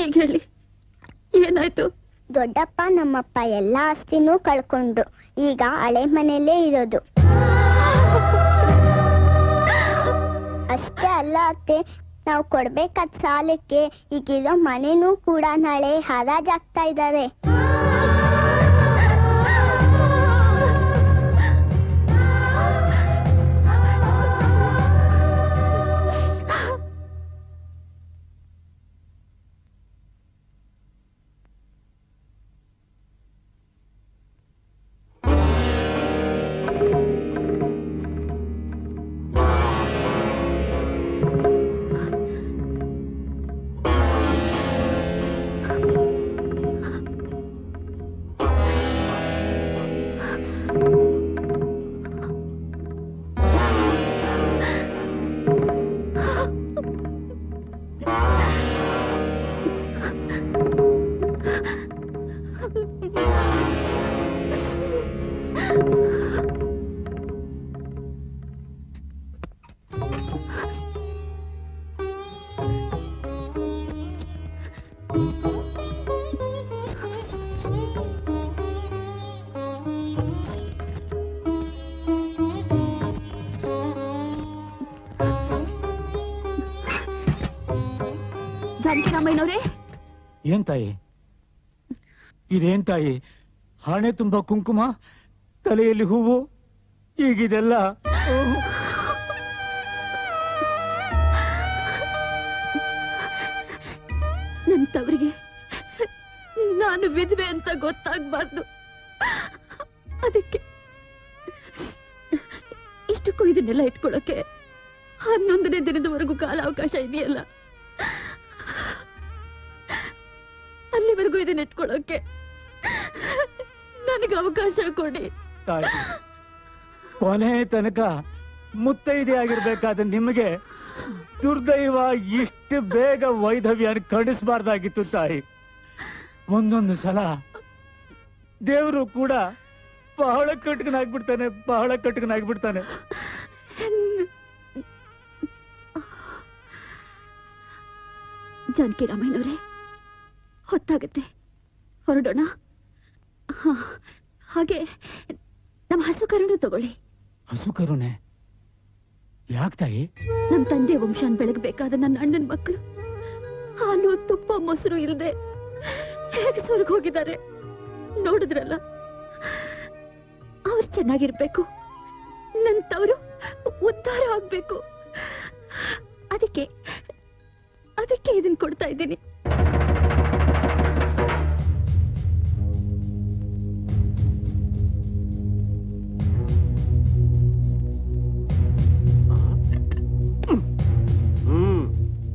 ಈಗ ಹೇಳಿ ಏನಾಯ್ತು ದೊಡ್ಡಪ್ಪ ನಮ್ಮಪ್ಪ ಎಲ್ಲ ಆಸ್ತಿನೂ ಕಳ್ಕೊಂಡ್ರು ಈಗ ಹಳೆ ಮನೆಯಲ್ಲೇ ಇರೋದು ಅಷ್ಟೇ ಅಲ್ಲ ಅತ್ತೆ ನಾವು ಕೊಡ್ಬೇಕಾದ ಸಾಲಕ್ಕೆ ಈಗಿರೋ ಮನೆನೂ ಕೂಡ ನಾಳೆ ಹರಾಜಾಗ್ತಾ ಇದ್ದಾರೆ ಜಾನಕಿರಾಮಯ್ಯನವ್ರೆ ಏನ್ ತಾಯಿ ಇದೇನ್ ತಾಯಿ ಹಣೆ ತುಂಬಾ ಕುಂಕುಮ ತಲೆಯಲ್ಲಿ ಹೂವು ಈಗಿದೆಲ್ಲ ನನ್ ತವರಿಗೆ ನಾನು ವಿಧವೆ ಅಂತ ಗೊತ್ತಾಗ್ಬಾರ್ದು ಅದಕ್ಕೆ ಇಷ್ಟಕ್ಕೂ ಇದನ್ನೆಲ್ಲ ಇಟ್ಕೊಳ್ಳೋಕೆ ಹನ್ನೊಂದನೇ ದಿನದವರೆಗೂ ಕಾಲಾವಕಾಶ ಇದೆಯಲ್ಲ ಅಲ್ಲಿವರೆಗೂ ಇದನ್ನ ಇಟ್ಕೊಳ್ಳೋಕೆ ನನಗೆ ಅವಕಾಶ ಕೊಡಿ ತಾಯಿ ಕೊನೆ ತನಕ ಮುತ್ತೈದೆ ಆಗಿರ್ಬೇಕಾದ ನಿಮಗೆ ದುರ್ದೈವ ಇಷ್ಟು ಬೇಗ ವೈಧವ್ಯ ಕಡಿಸ್ಬಾರ್ದಾಗಿತ್ತು ತಾಯಿ ಒಂದೊಂದು ಸಲ ದೇವರು ಕೂಡ ಬಹಳ ಕಟ್ಕನಾಗ್ಬಿಡ್ತಾನೆ ಬಹಳ ಕಟ್ಕನಾಗ್ಬಿಡ್ತಾನೆ ಜಾನಕಿರಾಮಯ್ಯನವರೇ ಹೊತ್ತಾಗತ್ತೆ ಹೊರಡೋಣ ಹಾ, ಹಾಗೆ ನಮ್ಮ ಹಸು ಕರುಣು ತಗೊಳ್ಳಿ ಹಸು ಕರುಣೆ ಯಾಕೆ ತಾಯಿ ನಮ್ ತಂದೆ ವಂಶಾನ್ ಬೆಳಗ್ಬೇಕಾದ ನನ್ನ ಅಣ್ಣನ ಮಕ್ಕಳು ಹಾಲು ತುಪ್ಪ ಮೊಸರು ಇಲ್ಲದೆ ಹೇಗೆ ಸ್ವರ್ಗ ಹೋಗಿದ್ದಾರೆ ನೋಡಿದ್ರಲ್ಲ ಅವ್ರು ಚೆನ್ನಾಗಿರ್ಬೇಕು ನನ್ ತವರು ಉದ್ಧಾರ ಆಗ್ಬೇಕು ಅದಕ್ಕೆ ಅದಕ್ಕೆ ಇದನ್ನ ಕೊಡ್ತಾ ಇದ್ದೀನಿ ಹ್ಮ್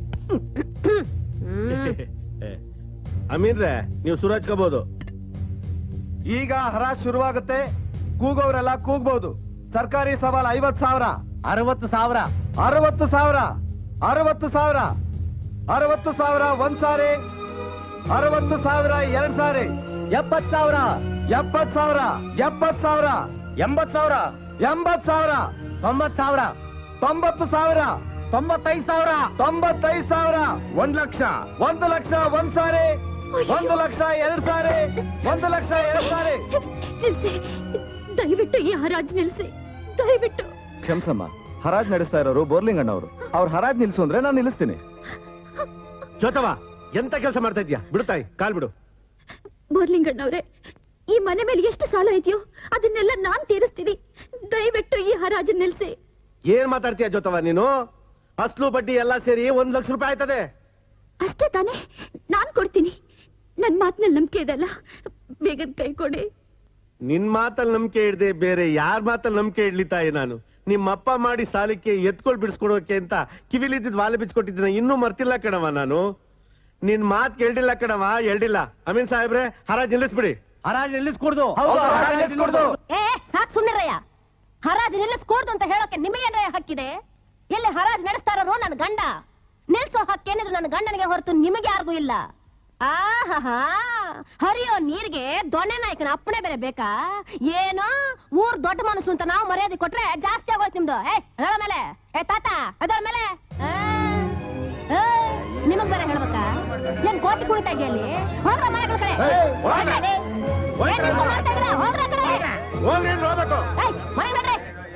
ಅಮೀನ್ರೆ ನೀವು ಸುರಾಜ್ಕೋಬಹುದು ಈಗ ಹರಾಜ್ ಶುರುವಾಗುತ್ತೆ ಕೂಗೋರೆಲ್ಲ ಕೂಗ್ಬಹುದು ಸರ್ಕಾರಿ ಸವಾಲ್ ಐವತ್ ಸಾವಿರ ಅರವತ್ತು ಸಾವಿರ ಅರವತ್ತು ಸಾವಿರ ಅರವತ್ತು ಸಾವಿರ ಅರವತ್ತು ಸಾವಿರ ಒಂದ್ ಸಾರಿ ಅರವತ್ತು ಸಾವಿರ ಎರಡ್ ಸಾರಿ ಎಪ್ಪತ್ ಸಾವಿರ ಎಪ್ಪತ್ ಸಾವಿರ ಎಪ್ಪತ್ ಸಾವಿರ ಎಂಬತ್ ಸಾವಿರ ಎಂಬತ್ ಸಾವಿರ ತೊಂಬತ್ ಸಾವಿರ ತೊಂಬತ್ತು ಸಾವಿರ ತೊಂಬತ್ತೈದು ಸಾವಿರ ತೊಂಬತ್ತೈದು ಸಾವಿರ ಒಂದ್ ಲಕ್ಷ ಒಂದು ಲಕ್ಷ ಒಂದ್ ಸಾರಿ ಒಂದು ಲಕ್ಷ ಎರಡ್ ಸಾರಿ ಒಂದು ಲಕ್ಷ ಎರಡ್ ಸಾರಿ ನಿಲ್ಸಿ ದಯವಿಟ್ಟು ಈ ಹರಾಜ್ ನಿಲ್ಸಿ ದಯವಿಟ್ಟು ಕ್ಷಮ್ಸಮ್ಮ ಹರಾಜ್ ನಡೆಸ್ತಾ ಇರೋರು ಬೋರ್ಲಿಂಗಣ್ಣವರು ಅವ್ರ ಹರಾಜ್ ನಿಲ್ಸು ಅಂದ್ರೆ ನಾನು ನಿಲ್ಲಿಸ್ತೀನಿ ಜೋತವ ಎಂತ ಕೆಲಸ ಮಾಡ್ತಾ ಇದ್ಯಾ ಬಿಡುತ್ತಾಯಿ ಕಾಲ್ ಬಿಡು ಬೋರ್ಲಿಂಗಣ್ಣವ್ರೆ ಈ ಮನೆ ಮೇಲೆ ಎಷ್ಟು ಸಾಲ ಇದೆಯೋ ಅದನ್ನೆಲ್ಲ ನಾನ್ ತೀರಿಸ್ತೀನಿ ದಯವಿಟ್ಟು ಈ ಹರಾಜು ನಿಲ್ಸಿ ಏನ್ ಮಾತಾಡ್ತೀಯ ಜೋತವ ನೀನು ಅಸ್ಲು ಬಡ್ಡಿ ಎಲ್ಲ ಸೇರಿ ಒಂದ್ ಲಕ್ಷ ರೂಪಾಯಿ ಆಯ್ತದೆ ಅಷ್ಟೇ ತಾನೇ ನಾನ್ ಕೊಡ್ತೀನಿ ನನ್ ಮಾತಿನಲ್ಲಿ ನಂಬಿಕೆ ಇದೆಲ್ಲ ಬೇಗದ ಕೈ ಕೊಡಿ ನಿನ್ ಮಾತಲ್ಲಿ ನಂಬಿಕೆ ಇಡ್ದೆ ಬೇರೆ ಯಾರ ಮಾತಲ್ಲಿ ನಂಬಿಕೆ ಇಡ್ಲಿ ತಾಯಿ ನಾನು ನಿಮ್ಮಪ್ಪ ಮಾಡಿ ಸಾಲಕ್ಕೆ ಎತ್ಕೊಳ್ ಬಿಡಿಸ್ಕೊಡೋಕೆ ಅಂತ ಕಿವಿಲಿದ್ದ ವಾಲೆ ಬಿಚ್ಕೊಟ್ಟಿದ್ದೀನ ಇನ್ನೂ ಮರ್ತಿಲ್ಲ ಕಣವ ನಾನು ನಿನ್ ಮಾತ್ ಕೇಳಿಲ್ಲ ಕಣವ ಎಲ್ಡಿಲ್ಲ ಅಮೀನ್ ಸಾಹೇಬ್ರೆ ಹರಾಜ್ ನಿಲ್ಲಿಸ್ಬಿಡಿ ಹರಾಜ್ ನಿಲ್ಲಿಸ್ಕೊಡ್ದು ಹರಾಜ್ ನಿಲ್ಲಿಸ್ಕೊಡ್ದು. ಏ ಸಾಕ್ ಸುಮ್ನಿರಯ್ಯ ಹರಾಜ್ ನಿಲ್ಲಿಸ್ಕೊಡ್ದು ಅಂತ ಹೇಳೋಕೆ ನಿಮಗೇನ್ರಯ್ಯ ಹಕ್ಕಿದೆ ಎಲ್ಲಿ ಹರಾಜ್ ನಡೆಸ್ತಾರೋ ನನ್ನ ಗಂಡ ನಿಲ್ಸೋ ಹಕ್ಕೇನಿದ್ರು ನನ್ನ ಗಂಡನಿಗೆ ಹೊರತು ನಿಮಗೆ ಯಾರಿಗೂ ಇಲ್ಲ ಆಹಾ ಹರಿಯೋ ನೀರಿಗೆ ದೊಣ್ಣೆ ನಾಯಕನ ಅಪ್ಪಣೆ ಬೇರೆ ಬೇಕಾ ಏನೋ ಊರ್ ದೊಡ್ಡ ಮನುಷ್ಯರು ಅಂತ ನಾವು ಮರ್ಯಾದೆ ಕೊಟ್ರೆ ಜಾಸ್ತಿ ಆಗೋಯ್ತು ನಿಮ್ದು ಏ ಅದರ ಮೇಲೆ ಏ ತಾತ ಅದರ ಮೇಲೆ ಆ, ಆ, ನಿಮಗ್ ಬೇರೆ ಹೇಳ್ಬೇಕಾ ಏನ್ ಕೋತಿ ಕುಣಿತಾ ಇದೆಯಾ ಅಲ್ಲಿ ಹೋಗ್ರ ಮನೆಗಳ ಕಡೆ ಏಯ್, ಹೋಗ್ರ. ಹೋಗ್ರ ಅಲ್ಲಿ. ಏನ್ ನಿಂತ್ಕೊಂಡ್ ಮಾಡ್ತಾ ಇದ್ದೀರಾ? ಹೋಗ್ರ ಆ ಕಡೆ. ಹೋಗ್ರಿ ಏನ್ ಹೋಗ್ಬೇಕು ಏಯ್, ಮನೆಗ್ ನಡ್ರಿ.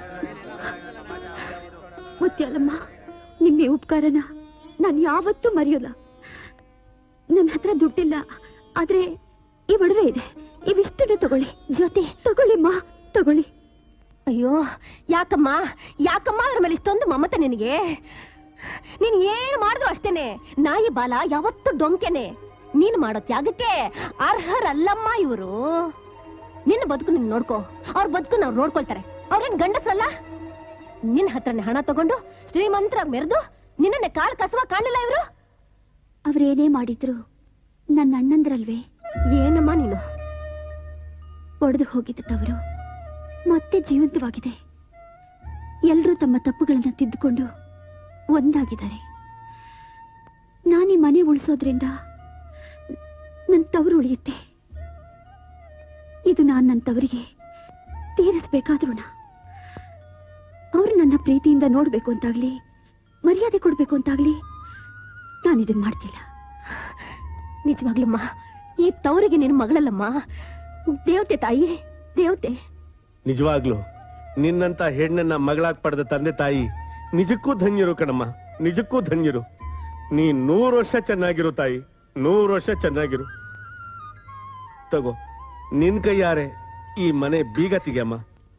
ಮುತ್ಯಾಲಮ್ಮ ನಿಮ್ಮ ಈ ಉಪಕಾರನ ನಾನು ಯಾವತ್ತೂ ಮರೆಯೋಲ್ಲ ನನ್ನ ಹತ್ರ ದುಡ್ಡಿಲ್ಲ ಆದ್ರೆ ಈ ಒಡವೆ ಇದೆ ಇವಿಷ್ಟು ತಗೊಳ್ಳಿ ಜೊತೆ ತಗೊಳ್ಳಿಮ್ಮ ತಗೊಳ್ಳಿ ಅಯ್ಯೋ ಯಾಕಮ್ಮ ಯಾಕಮ್ಮ ಅದ್ರ ಮೇಲೆ ಇಷ್ಟೊಂದು ಮಮತೆ ನಿನಗೆ ನೀನ್ ಏನ್ ಮಾಡಿದ್ರು ಅಷ್ಟೇನೆ ನಾಯಿ ಬಾಲ ಯಾವತ್ತು ಡೊಂಕೆನೆ ನೀನ್ ಮಾಡೋ ತ್ಯಾಗಕ್ಕೆ ಅರ್ಹರಲ್ಲಮ್ಮ ಇವರು ನಿನ್ನ ಬದುಕು ನೀನ್ ನೋಡ್ಕೋ ಅವ್ರ ಬದುಕು ನಾವ್ ನೋಡ್ಕೊಳ್ತಾರೆ ಅವ್ರೇನ್ ಗಂಡಸಲ್ಲ ನಿನ್ನ ಹತ್ರನೇ ಹಣ ತಗೊಂಡು ಶ್ರೀಮಂತರಾಗಿ ಮೆರೆದು ನಿನ್ನನ್ನೇ ಕಾಲ್ ಕಸವ ಕಾಣಲಿಲ್ಲ ಇವರು ಅವ್ರೇನೇ ಮಾಡಿದ್ರು ನನ್ನ ಅಣ್ಣಂದ್ರಲ್ವೇ ಏನಮ್ಮ ನೀನು ಒಡೆದು ಹೋಗಿದ್ದ ತವರು ಮತ್ತೆ ಜೀವಂತವಾಗಿದೆ ಎಲ್ರೂ ತಮ್ಮ ತಪ್ಪುಗಳನ್ನ ತಿದ್ದುಕೊಂಡು ಒಂದಾಗಿದ್ದಾರೆ ನಾನೀ ಮನೆ ಉಳಿಸೋದ್ರಿಂದ ನನ್ನ ತವರು ಉಳಿಯುತ್ತೆ ಇದು ನಾನು ನನ್ನ ತವರಿಗೆ ತೀರಿಸ್ಬೇಕಾದ್ರೂ ಅವರು ನನ್ನ ಪ್ರೀತಿಯಿಂದ ನೋಡ್ಬೇಕು ಅಂತಾಗ್ಲಿ ಮರ್ಯಾದೆ ಕೊಡ್ಬೇಕು ಅಂತಾಗ್ಲಿ ನಾನು ಇದನ್ನ ಮಾಡ್ತಿಲ್ಲ ನಿಜವಾಗ್ಲಮ್ಮ ಈ ತವರಿಗೆ ನಿನ್ನ ಮಗಳಲ್ಲಮ್ಮ ದೇವತೆ ತಾಯಿ ದೇವತೆ ನಿಜವಾಗ್ಲು ನಿನ್ನಂತ ಹೆಣ್ಣನ್ನ ಮಗಳಾಗ್ ಪಡೆದ ತಂದೆ ತಾಯಿ ನಿಜಕ್ಕೂ ಧನ್ಯರು ಕಣಮ್ಮ ನಿಜಕ್ಕೂ ಧನ್ಯರು ನೀ ನೂರು ವರ್ಷ ಚೆನ್ನಾಗಿರು ತಾಯಿ ನೂರು ವರ್ಷ ಚೆನ್ನಾಗಿರು ತಗೋ ನಿನ್ ಕೈಯಾರೆ ಈ ಮನೆ ಬೀಗ ತೆಗಿಯಮ್ಮ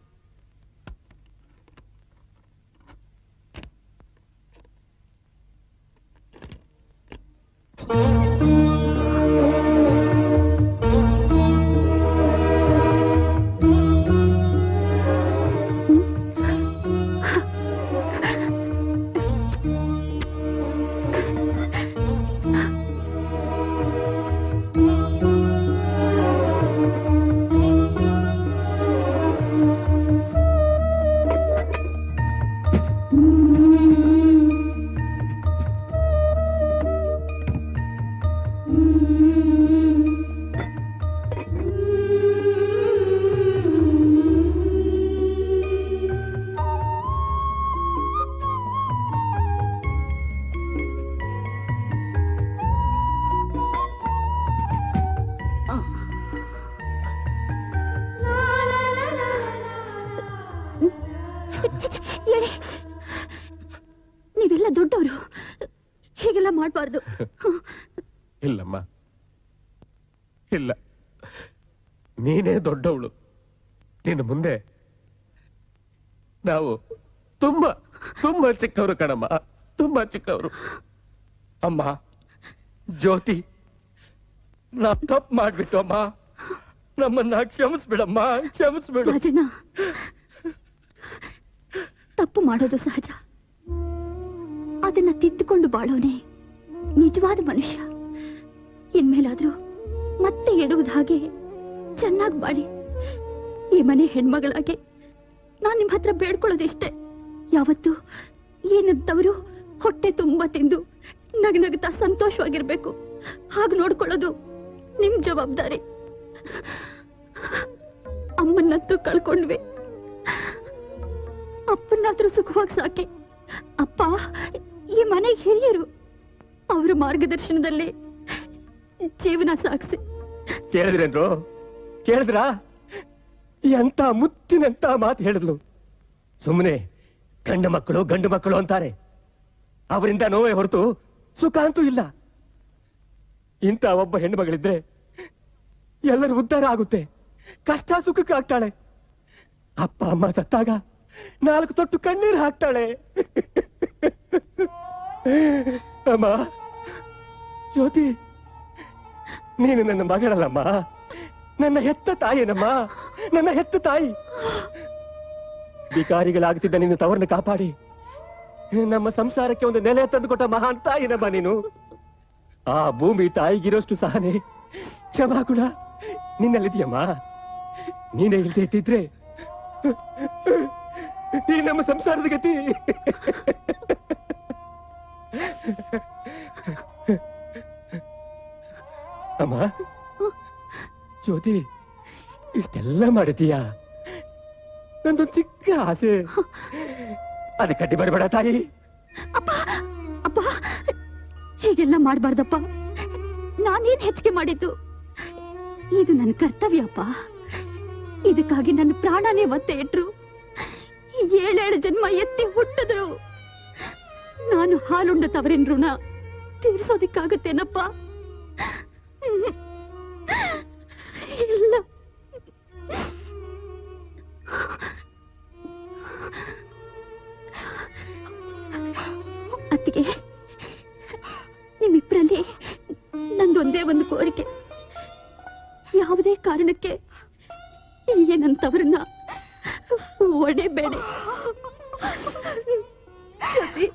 ಛೆ, ಛೆ, ಹೇಳಿ ನೀವೆಲ್ಲ ದೊಡ್ಡವರು ಹೀಗೆಲ್ಲ ಮಾಡಬಾರ್ದು ಇಲ್ಲಮ್ಮ ಇಲ್ಲ ನೀನೇ ದೊಡ್ಡವಳು ನಿನ್ನ ಮುಂದೆ ನಾವು ತುಂಬಾ ತುಂಬಾ ಚಿಕ್ಕವರು ಕಣಮ್ಮ ತುಂಬಾ ಚಿಕ್ಕವರು ಅಮ್ಮ ಜ್ಯೋತಿ ನಾವ್ ತಪ್ಪು ಮಾಡ್ಬಿಟ್ಟು ಅಮ್ಮ ನಮ್ಮನ್ನ ಕ್ಷಮಿಸ್ಬಿಡಮ್ಮ ಕ್ಷಮಿಸ್ಬಿಡು ರಾಜಣ್ಣ ತಪ್ಪು ಮಾಡೋದು ಸಹಜ ಅದನ್ನ ತಿದ್ದುಕೊಂಡು ಬಾಳೋನೆ ನಿಜವಾದ ಮನುಷ್ಯ ಇನ್ಮೇಲಾದ್ರೂ ಮತ್ತೆ ಎಡುವುದು ಹಾಗೆ ಚೆನ್ನಾಗಿ ಬಾಳಿ ಈ ಮನೆ ಹೆಣ್ಮಗಳಾಗಿ ನಾನ್ ನಿಮ್ ಹತ್ರ ಬೇಡ್ಕೊಳ್ಳೋದಿಷ್ಟೇ ಯಾವತ್ತು ಏನಂತವರು ಹೊಟ್ಟೆ ತುಂಬಾ ತಿಂದು ನಗನಗ್ತಾ ಸಂತೋಷವಾಗಿರ್ಬೇಕು ಹಾಗೆ ನೋಡ್ಕೊಳ್ಳೋದು ನಿಮ್ ಜವಾಬ್ದಾರಿ ಅಮ್ಮನ್ನಂತೂ ಕಳ್ಕೊಂಡ್ವಿ ಅಪ್ಪನ್ನಾದ್ರೂ ಸುಖವಾಗಿ ಸಾಕಿ ಅಪ್ಪ ಈ ಮನೆಗೆ ಹಿರಿಯರು ಅವರ ಮಾರ್ಗದರ್ಶನದಲ್ಲಿ ಜೀವನ ಸಾಗಿಸಿ ಕೇಳಿದ್ರೇನ್ರು ಕೇಳಿದ್ರಾ ಎಂತ ಮುತ್ತಿನಂತ ಮಾತು ಹೇಳಿದ್ಲು ಸುಮ್ಮನೆ ಗಂಡು ಮಕ್ಕಳು ಗಂಡು ಮಕ್ಕಳು ಅಂತಾರೆ ಅವರಿಂದ ನೋವೇ ಹೊರತು ಸುಖ ಅಂತೂ ಇಲ್ಲ ಇಂಥ ಒಬ್ಬ ಹೆಣ್ಣು ಮಗಳಿದ್ರೆ ಎಲ್ಲರೂ ಉದ್ಧಾರ ಆಗುತ್ತೆ ಕಷ್ಟ ಸುಖಕ್ಕೆ ಆಗ್ತಾಳೆ ಅಪ್ಪ ಅಮ್ಮ ಸತ್ತಾಗ ನಾಲ್ಕು ತೊಟ್ಟು ಕಣ್ಣೀರು ಹಾಕ್ತಾಳೆ ಅಮ್ಮ ಜ್ಯೋತಿ ನೀನು ನನ್ನ ಮಗಳಲ್ಲಮ್ಮ ನನ್ನ ಹೆತ್ತ ತಾಯಿನಮ್ಮ ನನ್ನ ಹೆತ್ತ ತಾಯಿ ವಿಕಾರಿಗಳಾಗ್ತಿದ್ದ ನಿನ್ನ ತವರನ್ನು ಕಾಪಾಡಿ ನಮ್ಮ ಸಂಸಾರಕ್ಕೆ ಒಂದು ನೆಲೆ ತಂದುಕೊಟ್ಟ ಮಹಾನ್ ತಾಯಿನಮ್ಮ ನೀನು ಆ ಭೂಮಿ ತಾಯಿಗಿರೋಷ್ಟು ಸಹನೆ ಕ್ಷಮಾಗುಣ ನಿನ್ನಲ್ಲಿದೆಯಮ್ಮ ನೀನೇ ಇಲ್ದೇ ಇದ್ದಿದ್ರೆ ಈ ನಮ್ಮ ಸಂಸಾರದ ಗತಿ ಅಮ್ಮ ಜ್ಯೋತಿ ಇಷ್ಟೆಲ್ಲ ಮಾಡಿದೀಯಾ ನಂದೊಂದು ಚಿಕ್ಕ ಆಸೆ ಅದಕ್ಕೆ ಕಡ್ಡಿ ಬರಬೇಡ ತಾಯಿ ಅಪ್ಪ ಅಪ್ಪ ಹೀಗೆಲ್ಲ ಮಾಡಬಾರ್ದಪ್ಪ ನಾನೇನ್ ಹೆಚ್ಚಿಗೆ ಮಾಡಿದ್ದು ಇದು ನನ್ನ ಕರ್ತವ್ಯಪ್ಪ ಇದಕ್ಕಾಗಿ ನನ್ನ ಪ್ರಾಣನೇ ಒತ್ತೆ ಇಟ್ರು ಏಳೇಳು ಜನ್ಮ ಎತ್ತಿ ಹುಟ್ಟಿದ್ರು ನಾನು ಹಾಲುಂಡ ತವರಿನ ಋಣ ತೀರ್ಸೋದಿಕ್ಕಾಗತ್ತೇನಪ್ಪ ಹ್ಮ್. ಇಲ್ಲ ಅತ್ತಿಗೆ ನಿಮ್ಮಿಬ್ಬರಲ್ಲಿ ನಂದೊಂದೇ ಒಂದು ಕೋರಿಕೆ ಯಾವುದೇ ಕಾರಣಕ್ಕೆ ಹೀಗೆ ನನ್ನ ತವರನ್ನ ಒಡೆಬೇಡಿ ಜೊತೆ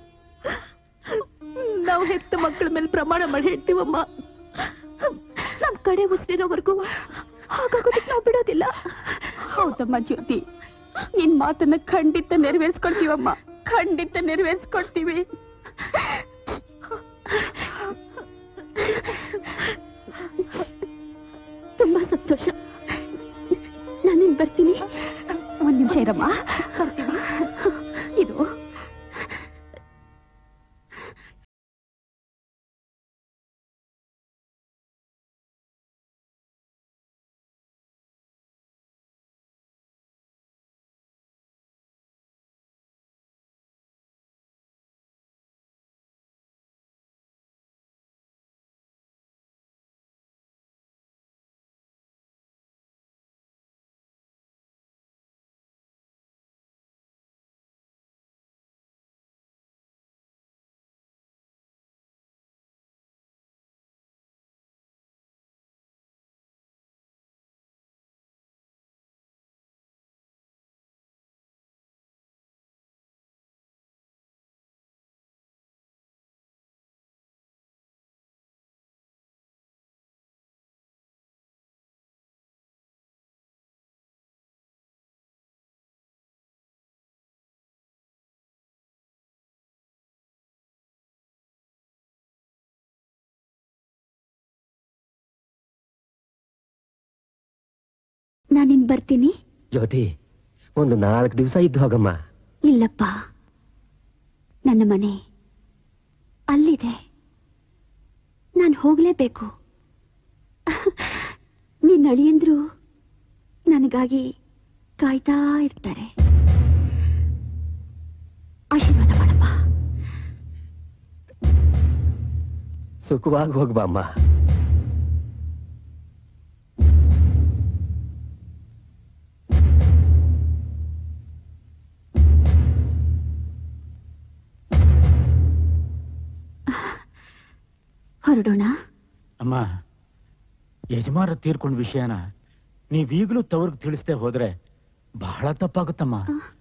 ನಾವು ಹೆತ್ತ ಮಕ್ಕಳ ಮೇಲೆ ಪ್ರಮಾಣ ಮಾಡಿ ಹೇಳ್ತೀವಮ್ಮ ನಮ್ ಕಡೆ ಉಸಿರಿರೋವರೆಗೂ ಹಾಗಾಗೋದಕ್ಕೆ ನಾವು ಬಿಡೋದಿಲ್ಲ ಹೌದಮ್ಮ ಜ್ಯೋತಿ ನಿನ್ ಮಾತನ್ನ ಖಂಡಿತ ನೆರವೇರಿಸ್ಕೊಳ್ತೀವಮ್ಮ ಖಂಡಿತ ನೆರವೇರಿಸ್ಕೊಡ್ತೀವಿ ತುಂಬಾ ಸಂತೋಷ ನಾನಿನ್ ಬರ್ತೀನಿ ಒಂದ್ ನಿಮಿಷ ಇರಮ್ಮ ಬರ್ತೀನಿ ಇದು ನಾನಿನ್ ಬರ್ತೀನಿ ಜ್ಯೋತಿ ಒಂದು ನಾಲ್ಕು ದಿವಸ ಇದ್ದು ಹೋಗಮ್ಮ ಇಲ್ಲಪ್ಪ ನನ್ನ ಮನೆ ಅಲ್ಲಿದೆ ನಾನು ಹೋಗ್ಲೇಬೇಕು ನಿನ್ನ ಅಳಿಯಂದ್ರು ನನಗಾಗಿ ಕಾಯ್ತಾ ಇರ್ತಾರೆ ಆಶೀರ್ವಾದ ಮಾಡಪ್ಪ ಸುಖವಾಗಿ ಹೋಗ್ಬಾ ಅಮ್ಮ ಹೊರಡೋಣ ಅಮ್ಮ ಯಜಮಾನ ತೀರ್ಕೊಂಡ ವಿಷಯನ ನೀವೀಗಲೂ ತವ್ರಿಗೆ ತಿಳಿಸ್ದೆ ಹೋದ್ರೆ ಬಹಳ ತಪ್ಪಾಗುತ್ತಮ್ಮ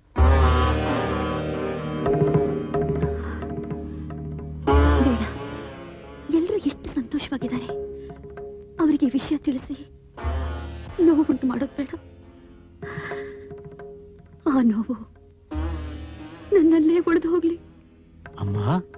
ಬೇಡ ಎಲ್ಲರೂ ಎಷ್ಟು ಸಂತೋಷವಾಗಿದ್ದಾರೆ ಅವರಿಗೆ ವಿಷಯ ತಿಳಿಸಿ ನೋವುಂಟು ಮಾಡೋದು ಬೇಡ ಆ ನೋವು ನನ್ನಲ್ಲೇ ಉಳಿದು ಹೋಗ್ಲಿ ಅಮ್ಮ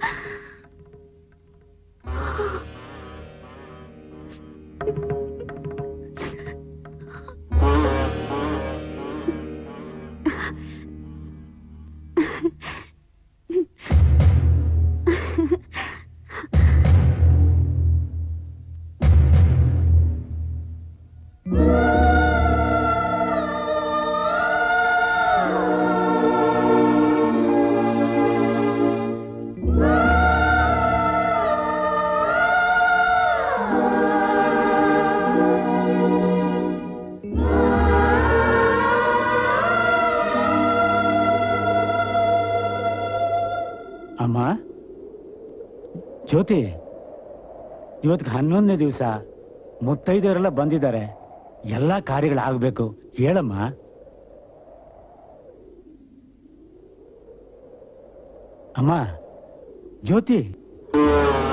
ಅಮ್ಮ ಜ್ಯೋತಿ ಇವತ್ತಿಗೆ ಹನ್ನೊಂದನೇ ದಿವಸ ಮುತ್ತೈದವರೆಲ್ಲ ಬಂದಿದ್ದಾರೆ ಎಲ್ಲಾ ಕಾರ್ಯಗಳಾಗಬೇಕು ಹೇಳಮ್ಮ ಅಮ್ಮ ಜ್ಯೋತಿ